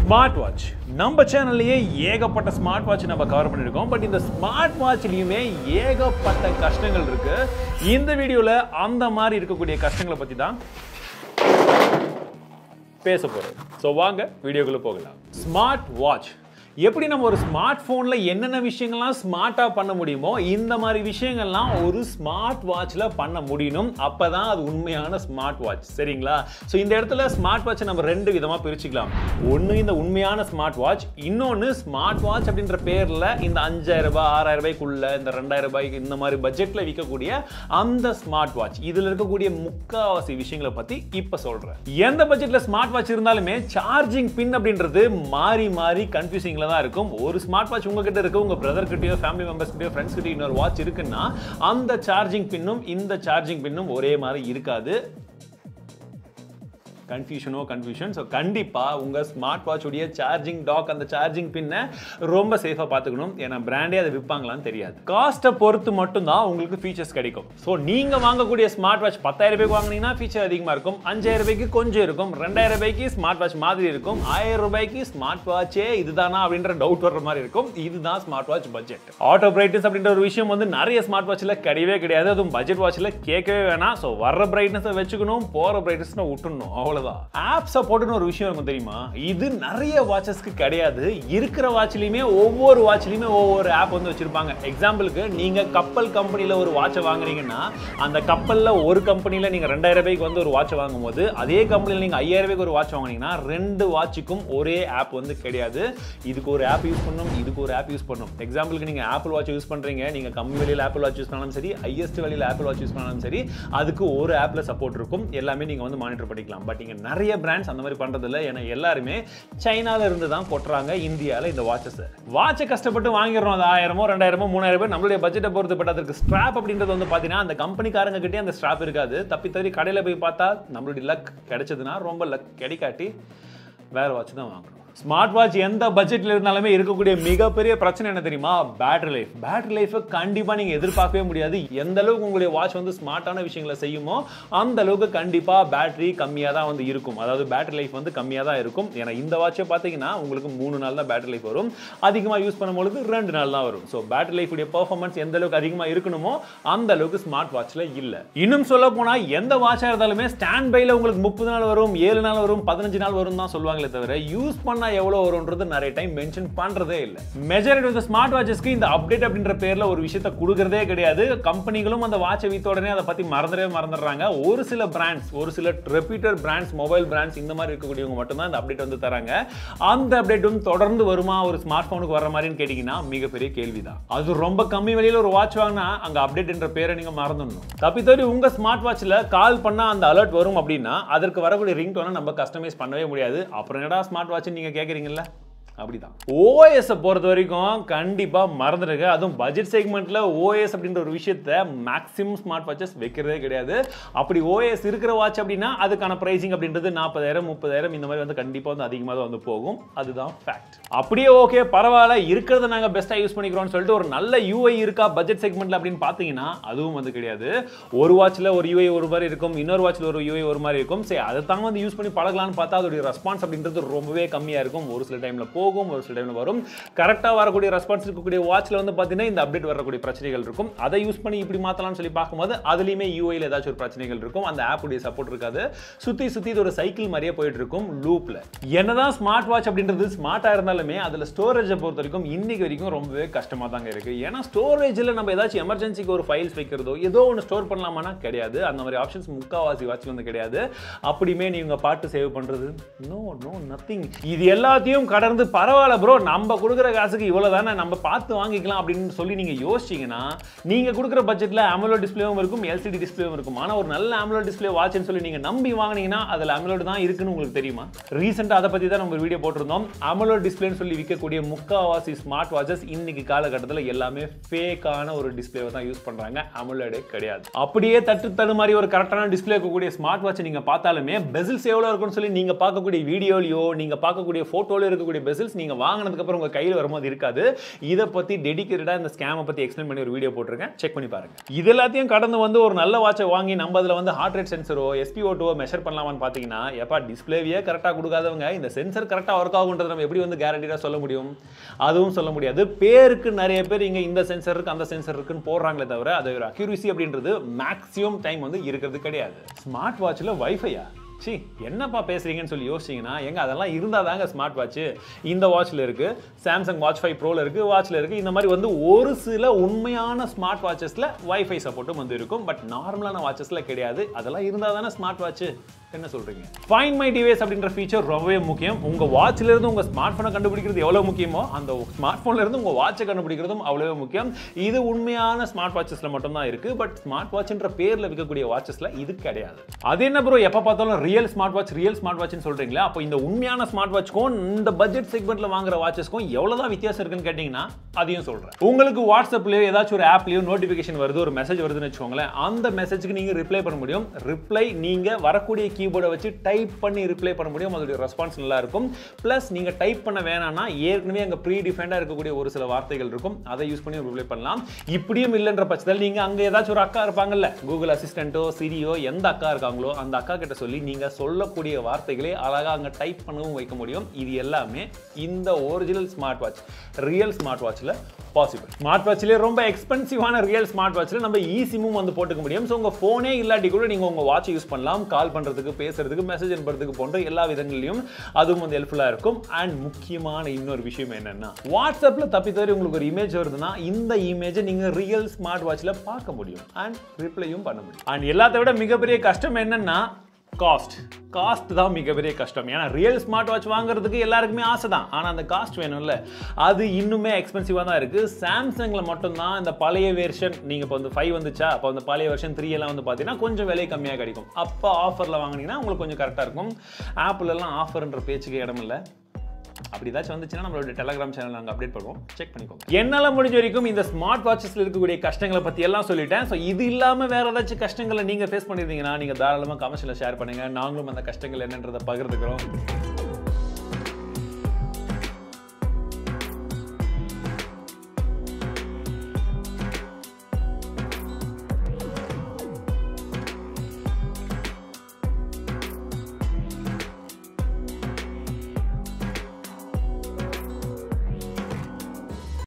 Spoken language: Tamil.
ஸ்மார்ட் வாட்ச் நம்ம சேனல்லையே ஏகப்பட்ட ஸ்மார்ட் வாட்ச் நம்ம கவர் பண்ணியிருக்கோம் பட் இந்த ஸ்மார்ட் வாட்ச்லையுமே ஏகப்பட்ட கஷ்டங்கள் இருக்கு இந்த வீடியோவில் அந்த மாதிரி இருக்கக்கூடிய கஷ்டங்களை பற்றி தான் பேச போகிறோம் ஸோ வாங்க வீடியோக்குள்ளே போகலாம் ஸ்மார்ட் வாட்ச் எப்படி நம்ம ஒரு ஸ்மார்ட் ஃபோனில் என்னென்ன விஷயங்கள்லாம் ஸ்மார்ட்டாக பண்ண முடியுமோ இந்த மாதிரி விஷயங்கள்லாம் ஒரு ஸ்மார்ட் வாட்சில் பண்ண முடியணும் அப்போ தான் அது உண்மையான ஸ்மார்ட் வாட்ச் சரிங்களா ஸோ இந்த இடத்துல ஸ்மார்ட் வாட்சை நம்ம ரெண்டு விதமாக பிரிச்சுக்கலாம் ஒன்று இந்த உண்மையான ஸ்மார்ட் வாட்ச் இன்னொன்று ஸ்மார்ட் வாட்ச் அப்படின்ற பேரில் இந்த அஞ்சாயிரம் ரூபாய் ஆறாயிரம் ரூபாய்க்குள்ள இந்த ரெண்டாயிரம் ரூபாய்க்கு இந்த மாதிரி பட்ஜெட்டில் விற்கக்கூடிய அந்த ஸ்மார்ட் வாட்ச் இதில் இருக்கக்கூடிய முக்காவாசி விஷயங்களை பற்றி இப்போ சொல்கிறேன் எந்த பட்ஜெட்டில் ஸ்மார்ட் வாட்ச் இருந்தாலுமே சார்ஜிங் பின் அப்படின்றது மாறி மாறி கன்ஃபியூசிங்கில் தான் இருக்கும் ஒரு ஸ்மார்ட் வாட்ச் உங்ககிட்ட இருக்கு உங்க பிரதர் கிட்டயோ ஃபேமிலி மெம்பர்ஸ் கிட்டயோ ஃப்ரெண்ட்ஸ் கிட்டயோ இன்னொரு வாட்ச் இருக்குன்னா அந்த சார்ஜிங் பின்னும் இந்த சார்ஜிங் பின்னும் ஒரே மாதிரி இருக்காது கன்ஃபியூஷனோ கன்ஃபியூஷன் ஸோ கண்டிப்பாக உங்கள் ஸ்மார்ட் வாட்சுடைய சார்ஜிங் டாக் அந்த சார்ஜிங் பின்னை ரொம்ப சேஃபாக பார்த்துக்கணும் ஏன்னா பிராண்டே அதை விற்பாங்களான்னு தெரியாது காஸ்ட்டை பொறுத்து மட்டும்தான் உங்களுக்கு ஃபீச்சர்ஸ் கிடைக்கும் ஸோ நீங்கள் வாங்கக்கூடிய ஸ்மார்ட் வாட்ச் பத்தாயிரம் ரூபாய்க்கு வாங்கினீங்கன்னா ஃபீச்சர் அதிகமாக இருக்கும் அஞ்சாயிரம் ரூபாய்க்கு கொஞ்சம் இருக்கும் ரெண்டாயிரம் ரூபாய்க்கு ஸ்மார்ட் வாட்ச் மாதிரி இருக்கும் ஆயிரம் ரூபாய்க்கு ஸ்மார்ட் வாட்சே இதுதானா அப்படின்ற டவுட் வர்ற மாதிரி இருக்கும் இதுதான் smart watch budget auto brightness அப்படின்ற ஒரு விஷயம் வந்து நிறைய ஸ்மார்ட் வாட்சில் கிடையவே கிடையாது அதுவும் பட்ஜெட் வாட்சில் கேட்கவே வேணாம் ஸோ வர்ற பிரைட்னஸை வச்சுக்கணும் போகிற பிரைட்னஸை விட்டுணும் அவ்வளோதான் ஆப் சப்போர்ட்னு ஒரு விஷயம் இருக்கும் தெரியுமா இது நிறைய வாட்சஸ்க்கு கிடையாது இருக்கிற வாட்ச்லையுமே ஒவ்வொரு வாட்ச்லையுமே ஒவ்வொரு ஆப் வந்து வச்சிருப்பாங்க எக்ஸாம்பிளுக்கு நீங்க கப்பல் கம்பெனியில் ஒரு வாட்சை வாங்குறீங்கன்னா அந்த கப்பலில் ஒரு கம்பெனியில் நீங்க ரெண்டாயிரம் ரூபாய்க்கு வந்து ஒரு வாட்சை வாங்கும்போது அதே கம்பெனியில் நீங்க ஐயாயிரம் ரூபாய்க்கு ஒரு வாட்ச் வாங்குனீங்கன்னா ரெண்டு வாட்சுக்கும் ஒரே ஆப் வந்து கிடையாது இதுக்கு ஒரு ஆப் யூஸ் பண்ணணும் இதுக்கு ஒரு ஆப் யூஸ் பண்ணணும் எக்ஸாம்பிளுக்கு நீங்க ஆப்பிள் வாட்ச் யூஸ் பண்றீங்க நீங்க கம்மி விலையில் ஆப்பிள் வாட்ச் யூஸ் பண்ணாலும் சரி ஹையஸ்ட் விலையில் ஆப்பிள் வாட்ச் யூஸ் பண்ணாலும் சரி அதுக்கு ஒரு ஆப்ல சப்போர்ட் இருக்கும் எல்லாமே நீங்க வந்து மானிட்டர் பண்ணிக்கலாம் பட் இங்க நிறைய பிராண்ட்ஸ் அந்த மாதிரி பண்றது இல்லை ஏன்னா எல்லாருமே சைனால இருந்து தான் கொட்டுறாங்க இந்தியாவில் இந்த வாட்சஸ் வாட்சை கஷ்டப்பட்டு வாங்கிடுறோம் அது ஆயிரமோ ரெண்டாயிரமோ மூணாயிரம் ரூபாய் நம்மளுடைய பட்ஜெட்டை பொறுத்து பட் அதற்கு ஸ்ட்ராப் அப்படின்றது வந்து பார்த்தீங்கன்னா அந்த கம்பெனிக்காரங்க கிட்டே அந்த ஸ்ட்ராப் இருக்காது தப்பி தவறி கடையில் போய் பார்த்தா நம்மளுடைய லக் கிடைச்சதுன்னா ரொம்ப லக் கிடைக்காட்டி வேற வாட்ச் தான் வாங்கணும் ஸ்மார்ட் வாட்ச் எந்த பட்ஜெட்ல இருந்தாலுமே இருக்கக்கூடிய மிகப்பெரிய பிரச்சனை என்ன தெரியுமா பேட்டரி லைஃப் பேட்டரி லைஃபை கண்டிப்பா நீங்க எதிர்பார்க்கவே முடியாது எந்த அளவுக்கு உங்களுடைய வாட்ச் வந்து ஸ்மார்ட்டான விஷயங்களை செய்யுமோ அந்த அளவுக்கு கண்டிப்பா பேட்டரி கம்மியாக தான் வந்து இருக்கும் அதாவது பேட்டரி லைஃப் வந்து கம்மியாக தான் இருக்கும் ஏன்னா இந்த வாட்சை பார்த்தீங்கன்னா உங்களுக்கு மூணு நாள் தான் பேட்டரி லைஃப் வரும் அதிகமாக யூஸ் பண்ணும்போது ரெண்டு நாள் தான் வரும் ஸோ பேட்டரி லைஃப் உடைய பெர்ஃபார்மன்ஸ் எந்த அளவுக்கு அதிகமாக இருக்கணுமோ அந்த அளவுக்கு ஸ்மார்ட் வாட்ச்ல இல்லை இன்னும் சொல்ல போனா எந்த வாட்சாக இருந்தாலுமே ஸ்டாண்ட் பைல உங்களுக்கு முப்பது நாள் வரும் ஏழு நாள் வரும் பதினஞ்சு நாள் வரும் தான் சொல்லுவாங்களே தவிர யூஸ் பண்ணா எவ்வளோ வரும்ன்றது நிறைய டைம் மென்ஷன் பண்றதே இல்லை மெஜாரிட்டி ஆஃப் ஸ்மார்ட் வாட்சஸ்க்கு இந்த அப்டேட் அப்படின்ற பேர்ல ஒரு விஷயத்தை கொடுக்கறதே கிடையாது கம்பெனிகளும் அந்த வாட்சை வித்த உடனே அதை பத்தி மறந்துடவே மறந்துடுறாங்க ஒரு சில பிராண்ட்ஸ் ஒரு சில ரெப்யூட்டர் பிராண்ட்ஸ் மொபைல் பிராண்ட்ஸ் இந்த மாதிரி இருக்கக்கூடியவங்க மட்டும்தான் இந்த அப்டேட் வந்து தராங்க அந்த அப்டேட்டும் தொடர்ந்து வருமா ஒரு ஸ்மார்ட் போனுக்கு வர மாதிரின்னு கேட்டீங்கன்னா மிகப்பெரிய கேள்விதான் அது ரொம்ப கம்மி விலையில ஒரு வாட்ச் வாங்கினா அங்க அப்டேட் என்ற பேரை நீங்க மறந்துடணும் தப்பி தவறி உங்க ஸ்மார்ட் வாட்ச்ல கால் பண்ணா அந்த அலர்ட் வரும் அப்படின்னா அதற்கு வரக்கூடிய ரிங் டோனை நம்ம கஸ்டமைஸ் பண்ணவே முடியாது அப்புறம் என்னடா ஸ்மார்ட் வாட்ச் நீங்க கேக்குறீங்கல்ல அப்படிதான் ஓஎஸ் பொறுத்த வரைக்கும் கண்டிப்பா மறந்துடுங்க அதுவும் பட்ஜெட் செக்மெண்ட்ல ஓஎஸ் அப்படின்ற ஒரு விஷயத்த மேக்ஸிமம் ஸ்மார்ட் வாட்சஸ் வைக்கிறதே கிடையாது அப்படி ஓஎஸ் இருக்கிற வாட்ச் அப்படின்னா அதுக்கான பிரைசிங் அப்படின்றது நாற்பதாயிரம் முப்பதாயிரம் இந்த மாதிரி வந்து கண்டிப்பா வந்து அதிகமாக தான் வந்து போகும் அதுதான் ஃபேக்ட் அப்படியே ஓகே பரவாயில்ல இருக்கிறத நாங்க பெஸ்ட்டாக யூஸ் பண்ணிக்கிறோம்னு சொல்லிட்டு ஒரு நல்ல யூஐ இருக்கா பட்ஜெட் செக்மெண்ட்ல அப்படின்னு பார்த்தீங்கன்னா அதுவும் வந்து கிடையாது ஒரு வாட்ச்ல ஒரு யூஐ ஒரு மாதிரி இருக்கும் இன்னொரு வாட்ச்ல ஒரு யூஐ ஒரு மாதிரி இருக்கும் சரி அதை தாங்க வந்து யூஸ் பண்ணி பழகலாம்னு பார்த்தா அதோடைய ரெஸ்பான்ஸ் அப்படின்றது ரொம்பவே கம்மியா இருக்கும் ஒரு சில டைம்ல போகும் ஒரு சில டைம்ல வரும் கரெக்டாக வரக்கூடிய ரெஸ்பான்ஸ் இருக்கக்கூடிய வாட்ச்ல வந்து பார்த்தீங்கன்னா இந்த அப்டேட் வரக்கூடிய பிரச்சனைகள் இருக்கும் அதை யூஸ் பண்ணி இப்படி மாற்றலாம்னு சொல்லி பார்க்கும்போது அதுலேயுமே யூஐயில் ஏதாச்சும் ஒரு பிரச்சனைகள் இருக்கும் அந்த ஆப்புடைய சப்போர்ட் இருக்காது சுற்றி சுற்றி இது ஒரு சைக்கிள் மாதிரியே போயிட்டு இருக்கும் லூப்ல என்னதான் ஸ்மார்ட் வாட்ச் அப்படின்றது ஸ்மார்ட்டாக இருந்தாலுமே அதில் ஸ்டோரேஜை பொறுத்த வரைக்கும் இன்னைக்கு வரைக்கும் ரொம்பவே கஷ்டமாக தாங்க இருக்கு ஏன்னா ஸ்டோரேஜில் நம்ம ஏதாச்சும் எமர்ஜென்சிக்கு ஒரு ஃபைல்ஸ் வைக்கிறதோ ஏதோ ஒன்று ஸ்டோர் பண்ணலாமானா கிடையாது அந்த மாதிரி ஆப்ஷன்ஸ் முக்காவாசி வாட்ச் வந்து கிடையாது அப்படியுமே நீங்க பாட்டு சேவ் பண்றது நோ நோ நத்திங் இது எல்லாத்தையும் கடந்து பரவாயில்ல ப்ரோ நம்ம கொடுக்குற காசுக்கு இவ்வளோ தானே நம்ம பார்த்து வாங்கிக்கலாம் அப்படின்னு சொல்லி நீங்கள் யோசிச்சிங்கன்னா நீங்கள் கொடுக்குற பட்ஜெட்டில் அமலோ டிஸ்பிளேவும் இருக்கும் எல்சிடி டிஸ்பிளேவும் இருக்கும் ஆனால் ஒரு நல்ல அமலோ டிஸ்பிளே வாட்ச்னு சொல்லி நீங்கள் நம்பி வாங்கினீங்கன்னா அதில் அமலோடு தான் இருக்குன்னு உங்களுக்கு தெரியுமா ரீசெண்டாக அதை பற்றி தான் நம்ம வீடியோ போட்டிருந்தோம் அமலோ டிஸ்பிளேன்னு சொல்லி விற்கக்கூடிய முக்காவாசி ஸ்மார்ட் வாட்சஸ் இன்னைக்கு காலகட்டத்தில் எல்லாமே ஃபேக்கான ஒரு டிஸ்பிளேவை தான் யூஸ் பண்ணுறாங்க அமலோடே கிடையாது அப்படியே தட்டு தடு மாதிரி ஒரு கரெக்டான டிஸ்பிளே இருக்கக்கூடிய ஸ்மார்ட் வாட்ச் நீங்கள் பார்த்தாலுமே பெசில்ஸ் எவ்வளோ இருக்கும்னு சொல்லி நீங்கள் பார்க்கக்கூடிய வீடியோலையோ நீங்கள் பார்க்கக்கூடிய ஃபோட்டோவில் இருக்கக்கூடிய பெசில் பெசில்ஸ் நீங்க வாங்கினதுக்கு அப்புறம் உங்க கையில் வரும்போது இருக்காது இதை பத்தி டெடிக்கேட்டடா இந்த ஸ்கேமை பத்தி எக்ஸ்பிளைன் பண்ணி ஒரு வீடியோ போட்டிருக்கேன் செக் பண்ணி பாருங்க இது எல்லாத்தையும் கடந்து வந்து ஒரு நல்ல வாட்சை வாங்கி நம்ம அதில் வந்து ஹார்ட் ரேட் சென்சரோ எஸ்பிஓ டூ மெஷர் பண்ணலாமான்னு பார்த்தீங்கன்னா எப்பா டிஸ்பிளேவியே கரெக்டாக கொடுக்காதவங்க இந்த சென்சர் கரெக்டாக ஒர்க் ஆகுன்றது நம்ம எப்படி வந்து கேரண்டியாக சொல்ல முடியும் அதுவும் சொல்ல முடியாது பேருக்கு நிறைய பேர் இங்கே இந்த சென்சர் இருக்கு அந்த சென்சர் இருக்குன்னு போடுறாங்களே தவிர அது ஒரு அக்யூரிசி அப்படின்றது மேக்ஸிமம் டைம் வந்து இருக்கிறது கிடையாது ஸ்மார்ட் வாட்சில் வைஃபையா சி என்னப்பா பேசுறீங்கன்னு சொல்லி யோசிச்சிங்கன்னா எங்க அதெல்லாம் இருந்தால் தாங்க ஸ்மார்ட் வாட்ச் இந்த வாட்ச்ல இருக்கு சாம்சங் வாட்ச் ஃபைவ் ப்ரோல இருக்கு வாட்ச்ல இருக்கு இந்த மாதிரி வந்து ஒரு சில உண்மையான ஸ்மார்ட் வாட்சஸ்ல வைஃபை சப்போர்ட்டும் வந்து இருக்கும் பட் நார்மலான வாட்சஸ்ல கிடையாது அதெல்லாம் இருந்தால் தானே ஸ்மார்ட் வாட்ச் என்ன சொல்றீங்க ஃபைன் மை டிவைஸ் அப்படின்ற ஃபீச்சர் ரொம்பவே முக்கியம் உங்க வாட்ச்ல இருந்து உங்க ஸ்மார்ட் போனை கண்டுபிடிக்கிறது எவ்வளவு முக்கியமோ அந்த ஸ்மார்ட் போன்ல இருந்து உங்க வாட்சை கண்டுபிடிக்கிறதும் அவ்வளவு முக்கியம் இது உண்மையான ஸ்மார்ட் வாட்சஸ்ல மட்டும் தான் இருக்கு பட் ஸ்மார்ட் வாட்ச்ன்ற பேர்ல விற்கக்கூடிய வாட்சஸ்ல இது கிடையாது அது என்ன ப்ரோ எப்ப பார்த்தாலும் real smart watch real smart வாட்ச்னு சொல்றீங்களா அப்போ இந்த உண்மையான ஸ்மார்ட் வாட்ச்க்கும் இந்த பட்ஜெட் செக்மெண்ட்ல வாங்குற வாட்சஸ்க்கும் எவ்வளவுதான் வித்தியாசம் இருக்குன்னு கேட்டீங்கன்னா அதையும் சொல்றேன் உங்களுக்கு வாட்ஸ்அப்லயோ ஏதாச்சும் ஒரு ஆப்லயோ நோட்டிபிகேஷன் வருது ஒரு மெசேஜ் வருதுன்னு வச்சுக்கோங்களேன் அந்த மெசேஜ்க்கு நீங்க ரிப்ளை பண்ண முடியும் ரிப்ளை நீங்க வரக்கூடிய கீபோர்டை வச்சு டைப் பண்ணி ரிப்ளை பண்ண முடியும் அதோட ரெஸ்பான்ஸ் நல்லா இருக்கும் ப்ளஸ் நீங்க டைப் பண்ண வேணாம்னா ஏற்கனவே அங்க ப்ரீ டிஃபைண்டா இருக்கக்கூடிய ஒரு சில வார்த்தைகள் இருக்கும் அதை யூஸ் பண்ணி ரிப்ளை பண்ணலாம் இப்படியும் இல்லைன்ற பட்சத்தில் நீங்க அங்க ஏதாச்சும் ஒரு அக்கா இருப்பாங்கல்ல கூகுள் அசிஸ்டன்ட்டோ சிரியோ எந்த அக்கா இருக்காங்களோ அந்த அக்கா கிட்ட சொல்லி நீங்க சொல்லக்கூடிய வார்த்தைகளை அழகா அங்க டைப் பண்ணவும் வைக்க முடியும் இது எல்லாமே இந்த original smart watch real smart வாட்ச்ல பாசிபிள் ஸ்மார்ட் வாட்ச்லேயே ரொம்ப எக்ஸ்பென்சிவான ரியல் ஸ்மார்ட் வாட்ச்ல நம்ம ஈ சிம்மும் வந்து போட்டுக்க முடியும் ஸோ உங்க ஃபோனே இல்லாட்டி கூட நீங்க உங்க வாட்ச் யூஸ் பண்ணலாம் கால் பண்றதுக்கு பேசுறதுக்கு மெசேஜ் அனுப்புறதுக்கு போன்ற எல்லா விதங்களிலும் அதுவும் வந்து ஹெல்ப்ஃபுல்லா இருக்கும் அண்ட் முக்கியமான இன்னொரு விஷயம் என்னன்னா வாட்ஸ்அப்ல தப்பி தவறி உங்களுக்கு ஒரு இமேஜ் வருதுன்னா இந்த இமேஜை நீங்க ரியல் ஸ்மார்ட் வாட்ச்ல பார்க்க முடியும் அண்ட் ரிப்ளையும் பண்ண முடியும் அண்ட் எல்லாத்த விட மிகப்பெரிய கஷ்டம் என்னன்னா காஸ்ட் காஸ்ட் தான் மிகப்பெரிய கஷ்டம் ஏன்னா ரியல் ஸ்மார்ட் வாட்ச் வாங்குறதுக்கு எல்லாருக்குமே ஆசை தான் ஆனால் அந்த காஸ்ட் வேணும்ல அது இன்னுமே எக்ஸ்பென்சிவாக தான் இருக்குது சாம்சங்கில் மட்டும்தான் இந்த பழைய வெர்ஷன் நீங்கள் இப்போ வந்து ஃபைவ் வந்துச்சா அப்போ அந்த பழைய வெர்ஷன் த்ரீ எல்லாம் வந்து பார்த்தீங்கன்னா கொஞ்சம் விலை கம்மியாக கிடைக்கும் அப்போ ஆஃபரில் வாங்கினீங்கன்னா உங்களுக்கு கொஞ்சம் கரெக்டாக இருக்கும் ஆப்பிளெல்லாம் ஆஃபர்ன்ற பேச்சுக்கு இடம் இல்லை அப்படி ஏதாச்சும் வந்துச்சுன்னா நம்மளோட டெலகிராம் சேனல் நாங்கள் அப்டேட் பண்ணுவோம் செக் பண்ணிக்கோங்க என்னால் முடிஞ்ச வரைக்கும் இந்த ஸ்மார்ட் வாட்சஸில் இருக்கக்கூடிய கஷ்டங்களை பற்றி எல்லாம் சொல்லிட்டேன் ஸோ இது இல்லாமல் வேற ஏதாச்சும் கஷ்டங்களை நீங்கள் ஃபேஸ் பண்ணியிருந்தீங்கன்னா நீங்கள் தாராளமாக கமெண்ட்ஸில் ஷேர் பண்ணுங்கள் நாங்களும் அந்த கஷ்டங்கள் என்னன்றதை பகிர்ந்துக்கிறோம்